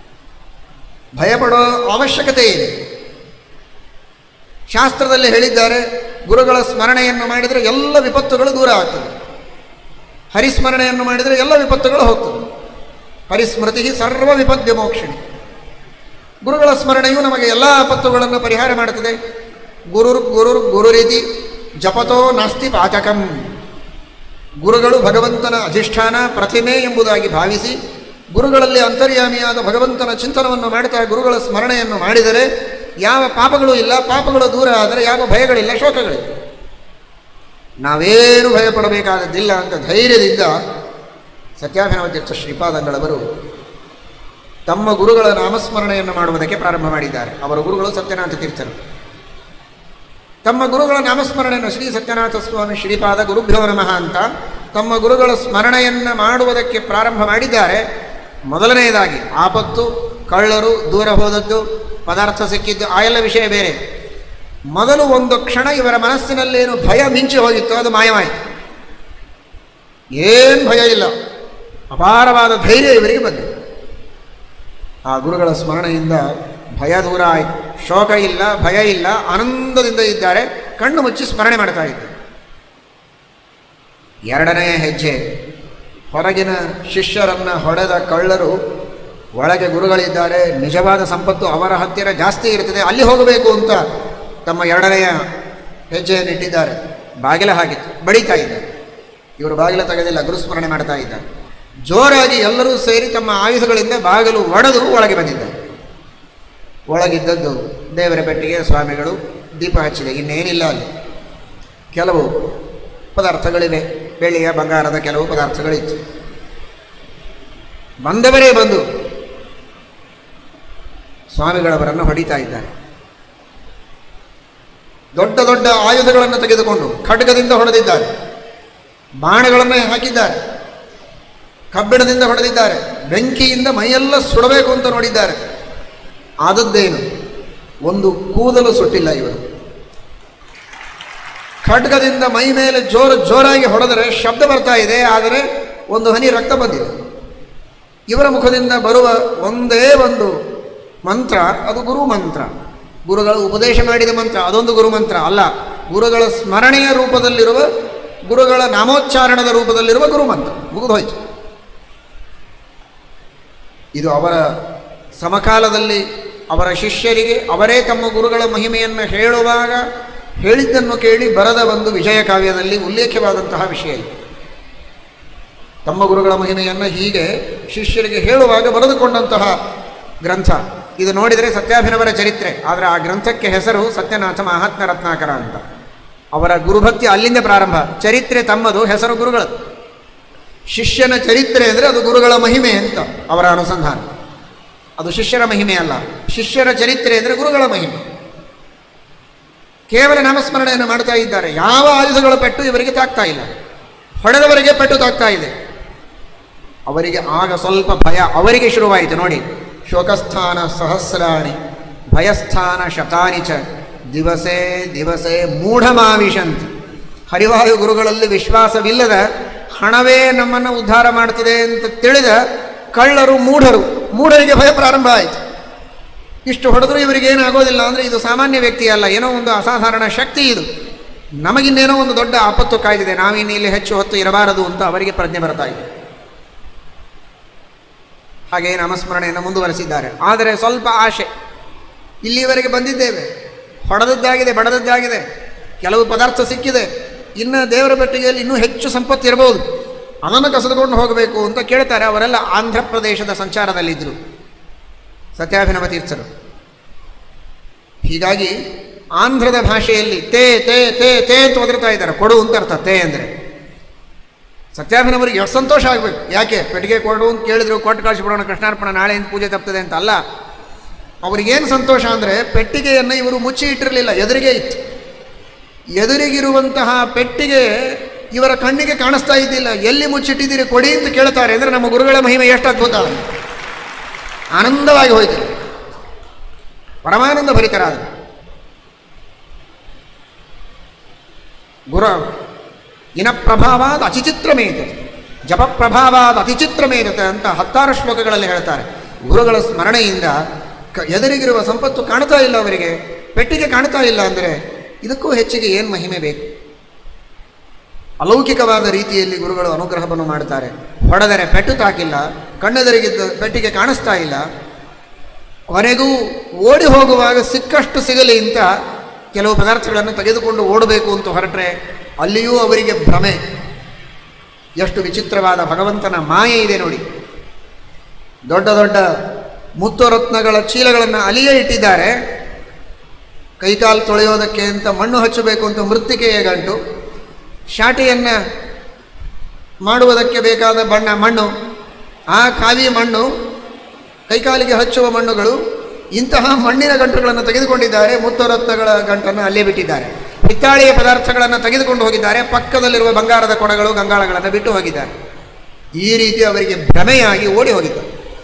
ಭಯಪಡೋ ಅವಶ್ಯಕತೆ ಇದೆ ಶಾಸ್ತ್ರದಲ್ಲಿ ಹೇಳಿದ್ದಾರೆ ಗುರುಗಳ ಸ್ಮರಣೆಯನ್ನು ಮಾಡಿದರೆ ಎಲ್ಲ ವಿಪತ್ತುಗಳು ದೂರ ಆಗ್ತದೆ ಹರಿಸ್ಮರಣೆಯನ್ನು ಮಾಡಿದರೆ ಎಲ್ಲ ವಿಪತ್ತುಗಳು ಹೋಗ್ತದೆ ಹರಿಸ್ಮೃತಿ ಸರ್ವ ವಿಪದ್ಯ ಮೋಕ್ಷಣಿ ಗುರುಗಳ ಸ್ಮರಣೆಯು ನಮಗೆ ಎಲ್ಲ ಆಪತ್ತುಗಳನ್ನು ಪರಿಹಾರ ಮಾಡುತ್ತದೆ ಗುರುರ್ ಗುರುರ್ ಗುರುರಿತಿ ಜಪತೋ ನಾಸ್ತಿ ಪಾಚಕಂ ಗುರುಗಳು ಭಗವಂತನ ಅಧಿಷ್ಠಾನ ಪ್ರತಿಮೆ ಎಂಬುದಾಗಿ ಭಾವಿಸಿ ಗುರುಗಳಲ್ಲಿ ಅಂತರ್ಯಾಮಿಯಾದ ಭಗವಂತನ ಚಿಂತನವನ್ನು ಮಾಡ್ತಾ ಗುರುಗಳ ಸ್ಮರಣೆಯನ್ನು ಮಾಡಿದರೆ ಯಾವ ಪಾಪಗಳು ಇಲ್ಲ ಪಾಪಗಳು ದೂರ ಆದರೆ ಯಾವ ಭಯಗಳಿಲ್ಲ ಶೋಕಗಳಿಲ್ಲ ನಾವೇನು ಭಯಪಡಬೇಕಾದದ್ದಿಲ್ಲ ಅಂತ ಧೈರ್ಯದಿಂದ ಸತ್ಯಾಭಿನವ ತೀರ್ಥ ಶ್ರೀಪಾದಂಗಳವರು ತಮ್ಮ ಗುರುಗಳ ನಾಮಸ್ಮರಣೆಯನ್ನು ಮಾಡುವುದಕ್ಕೆ ಪ್ರಾರಂಭ ಮಾಡಿದ್ದಾರೆ ಅವರ ಗುರುಗಳು ಸತ್ಯನಾಥ ತೀರ್ಥರು ತಮ್ಮ ಗುರುಗಳ ನಾಮಸ್ಮರಣೆಯನ್ನು ಶ್ರೀ ಸತ್ಯನಾಥ ಸ್ವಾಮಿ ಶ್ರೀಪಾದ ಗುರುಭ್ಯೋ ನಮಃ ಅಂತ ತಮ್ಮ ಗುರುಗಳ ಸ್ಮರಣೆಯನ್ನು ಮಾಡುವುದಕ್ಕೆ ಪ್ರಾರಂಭ ಮಾಡಿದ್ದಾರೆ ಮೊದಲನೆಯದಾಗಿ ಆಪತ್ತು ಕಳ್ಳರು ದೂರ ಹೋದದ್ದು ಪದಾರ್ಥ ಸಿಕ್ಕಿದ್ದು ಆ ಎಲ್ಲ ವಿಷಯ ಬೇರೆ ಮೊದಲು ಒಂದು ಕ್ಷಣ ಇವರ ಮನಸ್ಸಿನಲ್ಲೇನು ಭಯ ಮಿಂಚಿ ಹೋಗಿತ್ತು ಅದು ಮಾಯವಾಯಿತು ಏನು ಭಯ ಇಲ್ಲ ಅಪಾರವಾದ ಧೈರ್ಯ ಇವರಿಗೆ ಬಂದಿದೆ ಆ ಗುರುಗಳ ಸ್ಮರಣೆಯಿಂದ ಭಯ ದೂರ ಆಯಿತು ಶೋಕ ಇಲ್ಲ ಭಯ ಇಲ್ಲ ಆನಂದದಿಂದ ಇದ್ದಾರೆ ಕಣ್ಣು ಮುಚ್ಚಿ ಸ್ಮರಣೆ ಮಾಡ್ತಾ ಇದ್ದಾರೆ ಎರಡನೆಯ ಹೆಜ್ಜೆ ಹೊರಗಿನ ಶಿಷ್ಯರನ್ನು ಹೊಡೆದ ಕಳ್ಳರು ಒಳಗೆ ಗುರುಗಳಿದ್ದಾರೆ ನಿಜವಾದ ಸಂಪತ್ತು ಅವರ ಹತ್ತಿರ ಜಾಸ್ತಿ ಇರ್ತದೆ ಅಲ್ಲಿ ಹೋಗಬೇಕು ಅಂತ ತಮ್ಮ ಎರಡನೆಯ ಹೆಜ್ಜೆಯನ್ನು ಇಟ್ಟಿದ್ದಾರೆ ಬಾಗಿಲ ಹಾಕಿತ್ತು ಬಡಿತಾ ಇದ್ದಾರೆ ಇವರು ಬಾಗಿಲ ತೆಗೆದಿಲ್ಲ ಗುರುಸ್ಮರಣೆ ಮಾಡ್ತಾ ಇದ್ದಾರೆ ಜೋರಾಗಿ ಎಲ್ಲರೂ ಸೇರಿ ತಮ್ಮ ಆಯುಧಗಳಿಂದ ಬಾಗಿಲು ಒಡೆದು ಒಳಗೆ ಬಂದಿದ್ದಾರೆ ಒಳಗಿದ್ದದ್ದು ದೇವರ ಪೆಟ್ಟಿಗೆ ಸ್ವಾಮಿಗಳು ದೀಪ ಹಚ್ಚಿದೆ ಇನ್ನೇನಿಲ್ಲ ಅಲ್ಲಿ ಕೆಲವು ಪದಾರ್ಥಗಳಿವೆ ಬೆಳ್ಳಿಯ ಬಂಗಾರದ ಕೆಲವು ಪದಾರ್ಥಗಳಿತ್ತು ಬಂದವರೇ ಬಂದು ಸ್ವಾಮಿಗಳವರನ್ನು ಹೊಡಿತಾ ಇದ್ದಾರೆ ದೊಡ್ಡ ದೊಡ್ಡ ಆಯುಧಗಳನ್ನು ತೆಗೆದುಕೊಂಡು ಖಡ್ಗದಿಂದ ಹೊಡೆದಿದ್ದಾರೆ ಬಾಣಗಳನ್ನು ಹಾಕಿದ್ದಾರೆ ಕಬ್ಬಿಣದಿಂದ ಹೊಡೆದಿದ್ದಾರೆ ಬೆಂಕಿಯಿಂದ ಮೈಯೆಲ್ಲ ಸುಡಬೇಕು ಅಂತ ನೋಡಿದ್ದಾರೆ ಆದದ್ದೇನು ಒಂದು ಕೂದಲು ಸುಟ್ಟಿಲ್ಲ ಇವರು ಖಡ್ಗದಿಂದ ಮೈ ಮೇಲೆ ಜೋರು ಜೋರಾಗಿ ಹೊಡೆದರೆ ಶಬ್ದ ಬರ್ತಾ ಇದೆ ಆದರೆ ಒಂದು ಹನಿ ರಕ್ತ ಬಂದಿದೆ ಇವರ ಮುಖದಿಂದ ಬರುವ ಒಂದೇ ಒಂದು ಮಂತ್ರ ಅದು ಗುರು ಮಂತ್ರ ಗುರುಗಳು ಉಪದೇಶ ಮಾಡಿದ ಮಂತ್ರ ಅದೊಂದು ಗುರು ಮಂತ್ರ ಅಲ್ಲ ಗುರುಗಳ ಸ್ಮರಣೆಯ ರೂಪದಲ್ಲಿರುವ ಗುರುಗಳ ನಾಮೋಚ್ಚಾರಣದ ರೂಪದಲ್ಲಿರುವ ಗುರು ಮಂತ್ರ ಮುಗಿದೋಯ್ತು ಇದು ಅವರ ಸಮಕಾಲದಲ್ಲಿ ಅವರ ಶಿಷ್ಯರಿಗೆ ಅವರೇ ತಮ್ಮ ಗುರುಗಳ ಮಹಿಮೆಯನ್ನು ಹೇಳುವಾಗ ಹೇಳಿದ್ದನ್ನು ಕೇಳಿ ಬರದ ಒಂದು ವಿಜಯ ಕಾವ್ಯದಲ್ಲಿ ಉಲ್ಲೇಖವಾದಂತಹ ವಿಷಯ ಇದು ತಮ್ಮ ಗುರುಗಳ ಮಹಿಮೆಯನ್ನು ಹೀಗೆ ಶಿಷ್ಯರಿಗೆ ಹೇಳುವಾಗ ಬರೆದುಕೊಂಡಂತಹ ಗ್ರಂಥ ಇದು ನೋಡಿದರೆ ಸತ್ಯಾಭಿನವರ ಚರಿತ್ರೆ ಆದರೆ ಆ ಗ್ರಂಥಕ್ಕೆ ಹೆಸರು ಸತ್ಯನಾಥ ಮಹಾತ್ಮ ರತ್ನಾಕರ ಅಂತ ಅವರ ಗುರುಭಕ್ತಿ ಅಲ್ಲಿಂದ ಪ್ರಾರಂಭ ಚರಿತ್ರೆ ತಮ್ಮದು ಹೆಸರು ಗುರುಗಳದು ಶಿಷ್ಯನ ಚರಿತ್ರೆ ಅಂದರೆ ಅದು ಗುರುಗಳ ಮಹಿಮೆ ಅಂತ ಅವರ ಅನುಸಂಧಾನ ಅದು ಶಿಷ್ಯರ ಮಹಿಮೆ ಅಲ್ಲ ಶಿಷ್ಯರ ಚರಿತ್ರೆ ಅಂದರೆ ಗುರುಗಳ ಮಹಿಮೆ ಕೇವಲ ನಾಮಸ್ಮರಣೆಯನ್ನು ಮಾಡ್ತಾ ಇದ್ದಾರೆ ಯಾವ ಆಯುಧಗಳ ಪೆಟ್ಟು ಇವರಿಗೆ ತಾಗ್ತಾ ಇಲ್ಲ ಹೊಡೆದವರಿಗೆ ಪೆಟ್ಟು ತಾಗ್ತಾ ಇದೆ ಅವರಿಗೆ ಆಗ ಸ್ವಲ್ಪ ಭಯ ಅವರಿಗೆ ಶುರುವಾಯಿತು ನೋಡಿ ಶೋಕಸ್ಥಾನ ಸಹಸ್ರಾಣಿ ಭಯಸ್ಥಾನ ಶತಾನಿ ಚ ದಿವಸೇ ದಿವಸೇ ಮೂಢಮಾವಿಶಂತಿ ಹರಿವಾಯು ಗುರುಗಳಲ್ಲಿ ವಿಶ್ವಾಸವಿಲ್ಲದ ಹಣವೇ ನಮ್ಮನ್ನು ಉದ್ಧಾರ ಮಾಡ್ತಿದೆ ಅಂತ ತಿಳಿದ ಕಳ್ಳರು ಮೂಢರು ಮೂಢರಿಗೆ ಭಯ ಪ್ರಾರಂಭ ಆಯಿತು ಇಷ್ಟು ಹೊಡೆದರೂ ಇವರಿಗೆ ಏನಾಗೋದಿಲ್ಲ ಅಂದರೆ ಇದು ಸಾಮಾನ್ಯ ವ್ಯಕ್ತಿ ಅಲ್ಲ ಏನೋ ಒಂದು ಅಸಾಧಾರಣ ಶಕ್ತಿ ಇದು ನಮಗಿನ್ನೇನೋ ಒಂದು ದೊಡ್ಡ ಆಪತ್ತು ಕಾಯ್ದಿದೆ ನಾವಿನ್ನು ಇಲ್ಲಿ ಹೆಚ್ಚು ಹೊತ್ತು ಇರಬಾರದು ಅಂತ ಅವರಿಗೆ ಪ್ರಜ್ಞೆ ಬರ್ತಾ ಇದೆ ಹಾಗೆ ನಾಮಸ್ಮರಣೆಯನ್ನು ಮುಂದುವರೆಸಿದ್ದಾರೆ ಆದರೆ ಸ್ವಲ್ಪ ಆಶೆ ಇಲ್ಲಿಯವರೆಗೆ ಬಂದಿದ್ದೇವೆ ಹೊಡೆದದ್ದಾಗಿದೆ ಬಡದದ್ದಾಗಿದೆ ಕೆಲವು ಪದಾರ್ಥ ಸಿಕ್ಕಿದೆ ಇನ್ನು ದೇವರ ಪೆಟ್ಟಿಗೆಯಲ್ಲಿ ಇನ್ನೂ ಹೆಚ್ಚು ಸಂಪತ್ತು ಇರಬಹುದು ಅದನ್ನು ಕಸಿದುಕೊಂಡು ಹೋಗಬೇಕು ಅಂತ ಕೇಳ್ತಾರೆ ಅವರೆಲ್ಲ ಆಂಧ್ರ ಪ್ರದೇಶದ ಸಂಚಾರದಲ್ಲಿದ್ದರು ಸತ್ಯಾಭಿನವ ತೀರ್ಥರು ಹೀಗಾಗಿ ಆಂಧ್ರದ ಭಾಷೆಯಲ್ಲಿ ತೇ ತೇ ತೇ ತೇ ಅಂತ ಒದರ್ತಾ ಇದ್ದಾರೆ ಕೊಡು ಅಂತ ಅರ್ಥ ತೇ ಅಂದರೆ ಸತ್ಯಾಭಿನವರಿಗೆ ಎಷ್ಟು ಸಂತೋಷ ಆಗಬೇಕು ಯಾಕೆ ಪೆಟ್ಟಿಗೆ ಕೊಡು ಅಂತ ಕೇಳಿದ್ರು ಕೊಟ್ಟು ಕಳಿಸಿಬಿಡೋಣ ಕೃಷ್ಣಾರ್ಪಣ ನಾಳೆಯಿಂದ ಪೂಜೆ ತಪ್ತದೆ ಅಂತ ಅಲ್ಲ ಅವರಿಗೇನು ಸಂತೋಷ ಅಂದರೆ ಪೆಟ್ಟಿಗೆಯನ್ನು ಇವರು ಮುಚ್ಚಿ ಇಟ್ಟಿರಲಿಲ್ಲ ಎದುರಿಗೆ ಇತ್ತು ಎದುರಿಗಿರುವಂತಹ ಪೆಟ್ಟಿಗೆ ಇವರ ಕಣ್ಣಿಗೆ ಕಾಣಿಸ್ತಾ ಇದ್ದಿಲ್ಲ ಎಲ್ಲಿ ಮುಚ್ಚಿಟ್ಟಿದ್ದೀರಿ ಕೊಡಿ ಅಂತ ಕೇಳ್ತಾರೆ ಅಂದರೆ ನಮ್ಮ ಗುರುಗಳ ಮಹಿಮೆ ಎಷ್ಟು ಅದ್ಭುತ ಆನಂದವಾಗಿ ಹೋಯಿತು ಪರಮಾನಂದ ಭರಿತರಾದ ಗುರು ಇನ ಪ್ರಭಾವಾದ ಅತಿಚಿತ್ರಮೇತ ಜಪ ಪ್ರಭಾವಾದ ಅತಿಚಿತ್ರಮೇತ ಅಂತ ಹತ್ತಾರು ಶ್ಲೋಕಗಳಲ್ಲಿ ಹೇಳ್ತಾರೆ ಗುರುಗಳ ಸ್ಮರಣೆಯಿಂದ ಕ ಎದುರಿಗಿರುವ ಸಂಪತ್ತು ಕಾಣ್ತಾ ಇಲ್ಲ ಅವರಿಗೆ ಪೆಟ್ಟಿಗೆ ಕಾಣ್ತಾ ಇಲ್ಲ ಅಂದರೆ ಇದಕ್ಕೂ ಹೆಚ್ಚಿಗೆ ಏನು ಮಹಿಮೆ ಬೇಕು ಅಲೌಕಿಕವಾದ ರೀತಿಯಲ್ಲಿ ಗುರುಗಳು ಅನುಗ್ರಹವನ್ನು ಮಾಡ್ತಾರೆ ಹೊಡೆದರೆ ಪೆಟ್ಟು ತಾಕಿಲ್ಲ ಕಣ್ಣೆದರಿಗಿದ್ದ ಪೆಟ್ಟಿಗೆ ಕಾಣಿಸ್ತಾ ಇಲ್ಲ ಕೊನೆಗೂ ಓಡಿ ಹೋಗುವಾಗ ಸಿಕ್ಕಷ್ಟು ಸಿಗಲಿ ಅಂತ ಕೆಲವು ಪದಾರ್ಥಗಳನ್ನು ತೆಗೆದುಕೊಂಡು ಓಡಬೇಕು ಅಂತ ಹೊರಟ್ರೆ ಅಲ್ಲಿಯೂ ಅವರಿಗೆ ಭ್ರಮೆ ಎಷ್ಟು ವಿಚಿತ್ರವಾದ ಭಗವಂತನ ಮಾಯೆ ಇದೆ ನೋಡಿ ದೊಡ್ಡ ದೊಡ್ಡ ಮುತ್ತು ರತ್ನಗಳ ಚೀಲಗಳನ್ನು ಅಲ್ಲಿಯೇ ಇಟ್ಟಿದ್ದಾರೆ ಕೈಕಾಲು ತೊಳೆಯೋದಕ್ಕೆ ಅಂತ ಮಣ್ಣು ಹಚ್ಚಬೇಕು ಅಂತ ಮೃತ್ತಿಕೆಯ ಗಂಟು ಶಾಟಿಯನ್ನು ಮಾಡುವುದಕ್ಕೆ ಬೇಕಾದ ಬಣ್ಣ ಮಣ್ಣು ಆ ಖಾಲಿ ಮಣ್ಣು ಕೈಕಾಲಿಗೆ ಹಚ್ಚುವ ಮಣ್ಣುಗಳು ಇಂತಹ ಮಣ್ಣಿನ ಗಂಟುಗಳನ್ನು ತೆಗೆದುಕೊಂಡಿದ್ದಾರೆ ಮುತ್ತರತ್ನಗಳ ಗಂಟನ್ನು ಅಲ್ಲೇ ಬಿಟ್ಟಿದ್ದಾರೆ ಹಿತ್ತಾಳೆಯ ಪದಾರ್ಥಗಳನ್ನು ತೆಗೆದುಕೊಂಡು ಹೋಗಿದ್ದಾರೆ ಪಕ್ಕದಲ್ಲಿರುವ ಬಂಗಾರದ ಕೊಡಗಳು ಗಂಗಾಳಗಳನ್ನು ಬಿಟ್ಟು ಹೋಗಿದ್ದಾರೆ ಈ ರೀತಿ ಅವರಿಗೆ ಭ್ರಮೆಯಾಗಿ ಓಡಿ ಹೋಗಿದ್ದಾರೆ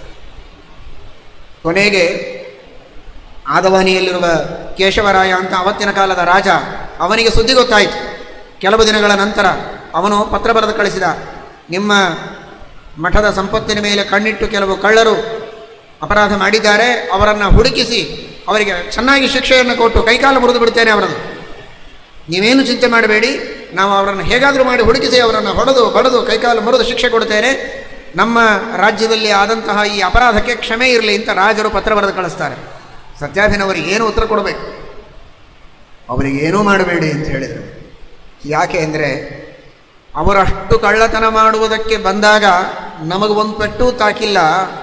ಕೊನೆಗೆ ಆದವಾನಿಯಲ್ಲಿರುವ ಕೇಶವರಾಯ ಅಂತ ಅವತ್ತಿನ ಕಾಲದ ರಾಜ ಅವನಿಗೆ ಸುದ್ದಿ ಗೊತ್ತಾಯಿತು ಕೆಲವು ದಿನಗಳ ನಂತರ ಅವನು ಪತ್ರ ಬರೆದು ಕಳಿಸಿದ ನಿಮ್ಮ ಮಠದ ಸಂಪತ್ತಿನ ಮೇಲೆ ಕಣ್ಣಿಟ್ಟು ಕೆಲವು ಕಳ್ಳರು ಅಪರಾಧ ಮಾಡಿದ್ದಾರೆ ಅವರನ್ನು ಹುಡುಕಿಸಿ ಅವರಿಗೆ ಚೆನ್ನಾಗಿ ಶಿಕ್ಷೆಯನ್ನು ಕೊಟ್ಟು ಕೈಕಾಲು ಮುರಿದು ಬಿಡ್ತೇನೆ ಅವರದು ನೀವೇನು ಚಿಂತೆ ಮಾಡಬೇಡಿ ನಾವು ಅವರನ್ನು ಹೇಗಾದರೂ ಮಾಡಿ ಹುಡುಕಿಸಿ ಅವರನ್ನು ಹೊಡೆದು ಬಡದು ಕೈಕಾಲು ಮುರಿದು ಶಿಕ್ಷೆ ಕೊಡ್ತೇನೆ ನಮ್ಮ ರಾಜ್ಯದಲ್ಲಿ ಆದಂತಹ ಈ ಅಪರಾಧಕ್ಕೆ ಕ್ಷಮೆ ಇರಲಿ ಅಂತ ರಾಜರು ಪತ್ರ ಬರೆದು ಕಳಿಸ್ತಾರೆ ಸತ್ಯಾಭಿನವರಿಗೆ ಏನು ಉತ್ತರ ಕೊಡಬೇಕು ಅವರಿಗೆ ಏನೂ ಮಾಡಬೇಡಿ ಅಂತ ಹೇಳಿದರು ಯಾಕೆ ಅಂದರೆ ಅವರಷ್ಟು ಕಳ್ಳತನ ಮಾಡುವುದಕ್ಕೆ ಬಂದಾಗ ನಮಗೆ ಒಂದು ಪೆಟ್ಟು ತಾಕಿಲ್ಲ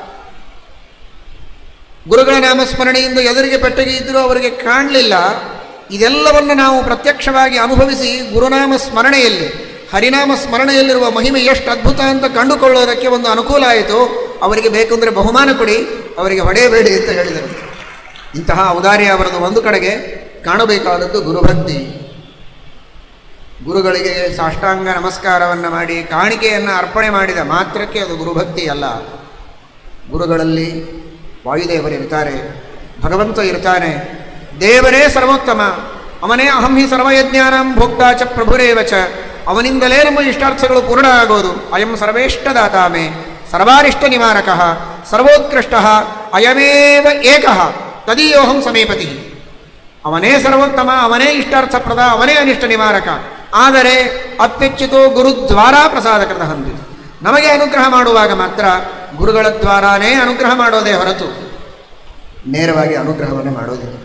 ಗುರುಗಳ ನಾಮಸ್ಮರಣೆಯಿಂದ ಎದುರಿಗೆ ಪೆಟ್ಟಿಗೆ ಇದ್ದರೂ ಅವರಿಗೆ ಕಾಣಲಿಲ್ಲ ಇದೆಲ್ಲವನ್ನು ನಾವು ಪ್ರತ್ಯಕ್ಷವಾಗಿ ಅನುಭವಿಸಿ ಗುರುನಾಮ ಸ್ಮರಣೆಯಲ್ಲಿ ಹರಿನಾಮ ಸ್ಮರಣೆಯಲ್ಲಿರುವ ಮಹಿಮೆ ಎಷ್ಟು ಅದ್ಭುತ ಅಂತ ಕಂಡುಕೊಳ್ಳೋದಕ್ಕೆ ಒಂದು ಅನುಕೂಲ ಆಯಿತು ಅವರಿಗೆ ಬೇಕೆಂದರೆ ಬಹುಮಾನ ಕೊಡಿ ಅವರಿಗೆ ಹೊಡೆಯಬೇಡಿ ಅಂತ ಹೇಳಿದರು ಇಂತಹ ಔದಾರ್ಯ ಅವರದು ಒಂದು ಕಡೆಗೆ ಕಾಣಬೇಕಾದದ್ದು ಗುರುಭಕ್ತಿ ಗುರುಗಳಿಗೆ ಸಾಷ್ಟಾಂಗ ನಮಸ್ಕಾರವನ್ನು ಮಾಡಿ ಕಾಣಿಕೆಯನ್ನು ಅರ್ಪಣೆ ಮಾಡಿದ ಮಾತ್ರಕ್ಕೆ ಅದು ಗುರುಭಕ್ತಿ ಅಲ್ಲ ಗುರುಗಳಲ್ಲಿ ವಾಯುದೇವರಿರ್ತಾರೆ ಭಗವಂತ ಇರ್ತಾನೆ ದೇವರೇ ಸರ್ವೋತ್ತಮ ಅವನೇ ಅಹಂ ಹಿ ಸರ್ವಯಜ್ಞಾನಂ ಭೋಕ್ತಾ ಚ ಪ್ರಭುರೇವ ಚ ಅವನಿಂದಲೇ ನಮ್ಮ ಇಷ್ಟಾರ್ಥಗಳು ಪೂರ್ಣ ಆಗೋದು ಅಯಂ ಸರ್ವೇಷ್ಟದಾತಾಮೆ ಸರ್ವಾರಿಷ್ಟ ನಿವಾರಕ ಸರ್ವೋತ್ಕೃಷ್ಟ ಅಯಮೇವ ಏಕಃ ತದೀಯೋಹಂ ಸಮೀಪತಿ ಅವನೇ ಸರ್ವೋತ್ತಮ ಅವನೇ ಇಷ್ಟಾರ್ಥಪ್ರದ ಅವನೇ ಅನಿಷ್ಟ ನಿವಾರಕ ಆದರೆ ಅತ್ಯಚ್ಯುತೋ ಗುರುದ್ವಾರ ಪ್ರಸಾದಕೃತ ಹಂದಿ ನಮಗೆ ಅನುಗ್ರಹ ಮಾಡುವಾಗ ಮಾತ್ರ ಗುರುಗಳ ದ್ವಾರಾನೇ ಅನುಗ್ರಹ ಮಾಡೋದೇ ಹೊರತು ನೇರವಾಗಿ ಅನುಗ್ರಹವನ್ನೇ ಮಾಡೋದಿಲ್ಲ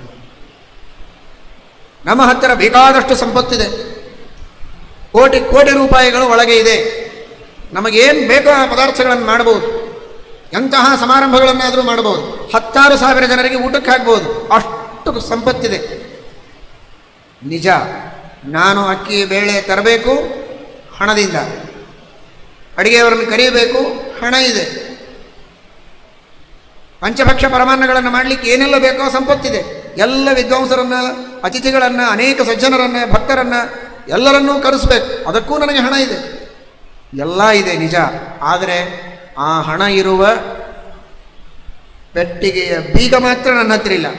ನಮ್ಮ ಹತ್ತಿರ ಬೇಕಾದಷ್ಟು ಸಂಪತ್ತಿದೆ ಕೋಟಿ ಕೋಟಿ ರೂಪಾಯಿಗಳು ಒಳಗೆ ಇದೆ ನಮಗೇನು ಬೇಕೋ ಆ ಪದಾರ್ಥಗಳನ್ನು ಮಾಡಬಹುದು ಎಂತಹ ಸಮಾರಂಭಗಳನ್ನಾದರೂ ಮಾಡಬಹುದು ಹತ್ತಾರು ಸಾವಿರ ಜನರಿಗೆ ಊಟಕ್ಕೆ ಹಾಕ್ಬೋದು ಅಷ್ಟು ಸಂಪತ್ತಿದೆ ನಿಜ ನಾನು ಅಕ್ಕಿ ಬೇಳೆ ತರಬೇಕು ಹಣದಿಂದ ಅಡಿಗೆಯವರನ್ನು ಕರೆಯಬೇಕು ಹಣ ಇದೆ ಪಂಚಭಕ್ಷ ಪರಮಾನ್ನಗಳನ್ನು ಮಾಡಲಿಕ್ಕೆ ಏನೆಲ್ಲ ಬೇಕೋ ಸಂಪತ್ತಿದೆ ಎಲ್ಲ ವಿದ್ವಾಂಸರನ್ನು ಅತಿಥಿಗಳನ್ನು ಅನೇಕ ಸಜ್ಜನರನ್ನು ಭಕ್ತರನ್ನು ಎಲ್ಲರನ್ನೂ ಕರೆಸ್ಬೇಕು ಅದಕ್ಕೂ ನನಗೆ ಹಣ ಇದೆ ಎಲ್ಲ ಇದೆ ನಿಜ ಆದರೆ ಆ ಹಣ ಇರುವ ಪೆಟ್ಟಿಗೆಯ ಬೀಗ ಮಾತ್ರ ನನ್ನ ಹತ್ರ ಇಲ್ಲ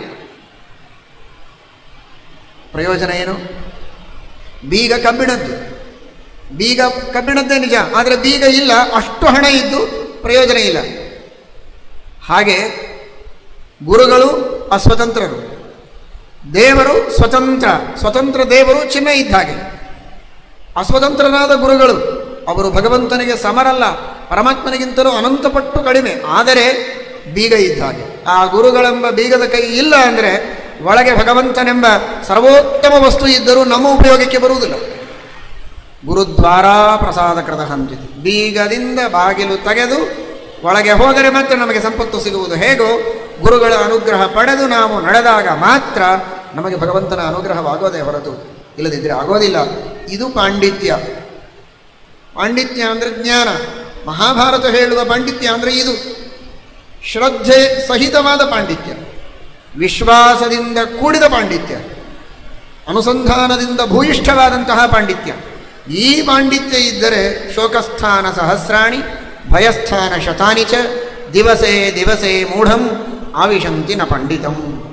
ಪ್ರಯೋಜನ ಏನು ಬೀಗ ಕಬ್ಬಿಣದ್ದು ಬೀಗ ಕಬ್ಬಿಣದ್ದೇ ನಿಜ ಆದರೆ ಬೀಗ ಇಲ್ಲ ಅಷ್ಟು ಹಣ ಇದ್ದು ಪ್ರಯೋಜನ ಇಲ್ಲ ಹಾಗೆ ಗುರುಗಳು ಅಸ್ವತಂತ್ರರು ದೇವರು ಸ್ವತಂತ್ರ ಸ್ವತಂತ್ರ ದೇವರು ಚಿನ್ನ ಇದ್ದ ಹಾಗೆ ಅಸ್ವತಂತ್ರನಾದ ಗುರುಗಳು ಅವರು ಭಗವಂತನಿಗೆ ಸಮರಲ್ಲ ಪರಮಾತ್ಮನಿಗಿಂತಲೂ ಅನಂತಪಟ್ಟು ಕಡಿಮೆ ಆದರೆ ಬೀಗ ಇದ್ದ ಹಾಗೆ ಆ ಗುರುಗಳೆಂಬ ಬೀಗದ ಕೈ ಇಲ್ಲ ಅಂದರೆ ಒಳಗೆ ಭಗವಂತನೆಂಬ ಸರ್ವೋತ್ತಮ ವಸ್ತು ಇದ್ದರೂ ನಮ್ಮ ಉಪಯೋಗಕ್ಕೆ ಬರುವುದಿಲ್ಲ ಗುರುದ್ವಾರ ಪ್ರಸಾದಕೃತ ಹಂಚಿತು ಬೀಗದಿಂದ ಬಾಗಿಲು ತೆಗೆದು ಒಳಗೆ ಹೋದರೆ ಮಾತ್ರ ನಮಗೆ ಸಂಪತ್ತು ಸಿಗುವುದು ಹೇಗೋ ಗುರುಗಳ ಅನುಗ್ರಹ ಪಡೆದು ನಾವು ನಡೆದಾಗ ಮಾತ್ರ ನಮಗೆ ಭಗವಂತನ ಅನುಗ್ರಹವಾಗೋದೇ ಹೊರತು ಇಲ್ಲದಿದ್ದರೆ ಆಗೋದಿಲ್ಲ ಇದು ಪಾಂಡಿತ್ಯ ಪಾಂಡಿತ್ಯ ಅಂದರೆ ಜ್ಞಾನ ಮಹಾಭಾರತ ಹೇಳುವ ಪಾಂಡಿತ್ಯ ಅಂದರೆ ಇದು ಶ್ರದ್ಧೆ ಸಹಿತವಾದ ಪಾಂಡಿತ್ಯ ವಿಶ್ವಾಸದಿಂದ ಕೂಡಿದ ಪಾಂಡಿತ್ಯ ಅನುಸಂಧಾನದಿಂದ ಭೂಯಿಷ್ಠವಾದಂತಹ ಪಾಂಡಿತ್ಯ ಈ ಪಾಂಡಿತ್ಯ ಇದ್ದರೆ ಶೋಕಸ್ಥಾನ ಸಹಸ್ರಾಣಿ ಭಯಸ್ಥಾನ ಶತಾನಿ ಚ ದಿವಸೇ ದಿವಸೇ ಮೂಢಂ ಆವಿಶಂತಿ ನ ಪಂಡಿತಂ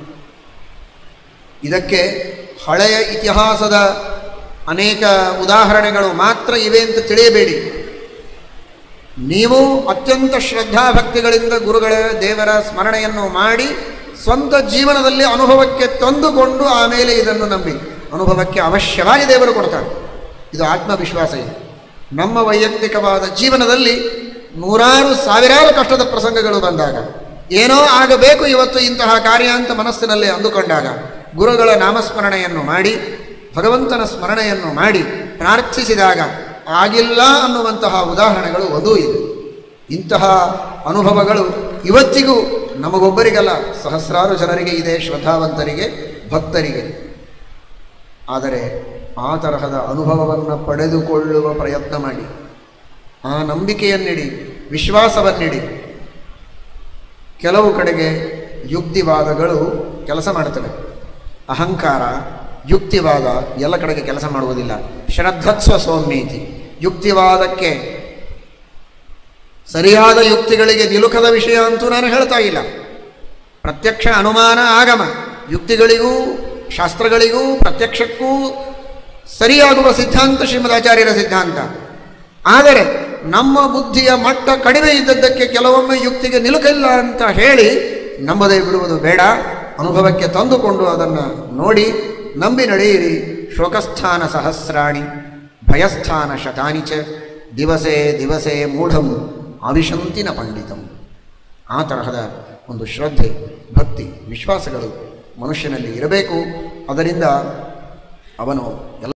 ಇದಕ್ಕೆ ಹಳೆಯ ಇತಿಹಾಸದ ಅನೇಕ ಉದಾಹರಣೆಗಳು ಮಾತ್ರ ಇವೆ ಅಂತ ತಿಳಿಯಬೇಡಿ ನೀವು ಅತ್ಯಂತ ಶ್ರದ್ಧಾಭಕ್ತಿಗಳಿಂದ ಗುರುಗಳ ದೇವರ ಸ್ಮರಣೆಯನ್ನು ಮಾಡಿ ಸ್ವಂತ ಜೀವನದಲ್ಲಿ ಅನುಭವಕ್ಕೆ ತಂದುಕೊಂಡು ಆಮೇಲೆ ಇದನ್ನು ನಂಬಿ ಅನುಭವಕ್ಕೆ ಅವಶ್ಯವಾಗಿ ದೇವರು ಕೊಡ್ತಾರೆ ಇದು ಆತ್ಮವಿಶ್ವಾಸ ಇದೆ ನಮ್ಮ ವೈಯಕ್ತಿಕವಾದ ಜೀವನದಲ್ಲಿ ನೂರಾರು ಸಾವಿರಾರು ಕಷ್ಟದ ಪ್ರಸಂಗಗಳು ಬಂದಾಗ ಏನೋ ಆಗಬೇಕು ಇವತ್ತು ಇಂತಹ ಕಾರ್ಯ ಅಂತ ಮನಸ್ಸಿನಲ್ಲಿ ಅಂದುಕೊಂಡಾಗ ಗುರುಗಳ ನಾಮಸ್ಮರಣೆಯನ್ನು ಮಾಡಿ ಭಗವಂತನ ಸ್ಮರಣೆಯನ್ನು ಮಾಡಿ ಪ್ರಾರ್ಥಿಸಿದಾಗ ಆಗಿಲ್ಲ ಅನ್ನುವಂತಹ ಉದಾಹರಣೆಗಳು ವಧೂ ಇದೆ ಇಂತಹ ಅನುಭವಗಳು ಇವತ್ತಿಗೂ ನಮಗೊಬ್ಬರಿಗಲ್ಲ ಸಹಸ್ರಾರು ಜನರಿಗೆ ಇದೆ ಶ್ರದ್ಧಾವಂತರಿಗೆ ಭಕ್ತರಿಗೆ ಆದರೆ ಆ ತರಹದ ಅನುಭವವನ್ನು ಪಡೆದುಕೊಳ್ಳುವ ಪ್ರಯತ್ನ ಮಾಡಿ ಆ ನಂಬಿಕೆಯನ್ನಿಡಿ ವಿಶ್ವಾಸವನ್ನಿಡಿ ಕೆಲವು ಕಡೆಗೆ ಯುಕ್ತಿವಾದಗಳು ಕೆಲಸ ಮಾಡ್ತವೆ ಅಹಂಕಾರ ಯುಕ್ತಿವಾದ ಎಲ್ಲ ಕಡೆಗೆ ಕೆಲಸ ಮಾಡುವುದಿಲ್ಲ ಶ್ರದ್ಧತ್ವ ಸೌಮ್ಯೀತಿ ಯುಕ್ತಿವಾದಕ್ಕೆ ಸರಿಯಾದ ಯುಕ್ತಿಗಳಿಗೆ ನಿಲುಕದ ವಿಷಯ ಅಂತೂ ನಾನು ಹೇಳ್ತಾ ಇಲ್ಲ ಪ್ರತ್ಯಕ್ಷ ಅನುಮಾನ ಆಗಮ ಯುಕ್ತಿಗಳಿಗೂ ಶಾಸ್ತ್ರಗಳಿಗೂ ಪ್ರತ್ಯಕ್ಷಕ್ಕೂ ಸರಿಯಾಗುವ ಸಿದ್ಧಾಂತ ಶ್ರೀಮದಾಚಾರ್ಯರ ಸಿದ್ಧಾಂತ ಆದರೆ ನಮ್ಮ ಬುದ್ಧಿಯ ಮಟ್ಟ ಕಡಿಮೆ ಇದ್ದದ್ದಕ್ಕೆ ಕೆಲವೊಮ್ಮೆ ಯುಕ್ತಿಗೆ ನಿಲುಕಿಲ್ಲ ಅಂತ ಹೇಳಿ ನಂಬದೇ ಬಿಡುವುದು ಬೇಡ ಅನುಭವಕ್ಕೆ ತಂದುಕೊಂಡು ಅದನ್ನು ನೋಡಿ ನಂಬಿ ನಡೆಯಿರಿ ಶೋಕಸ್ಥಾನ ಸಹಸ್ರಾಣಿ ಭಯಸ್ಥಾನ ಶತಾನಿ ಚ ದಿವಸೇ ದಿವಸೇ ಮೂಢಂ ಆವಿಶಂತಿನ ಪಂಡಿತಂ ಆ ತರಹದ ಒಂದು ಶ್ರದ್ಧೆ ಭಕ್ತಿ ವಿಶ್ವಾಸಗಳು ಮನುಷ್ಯನಲ್ಲಿ ಇರಬೇಕು ಅದರಿಂದ ಅವನು ಎಲ್ಲ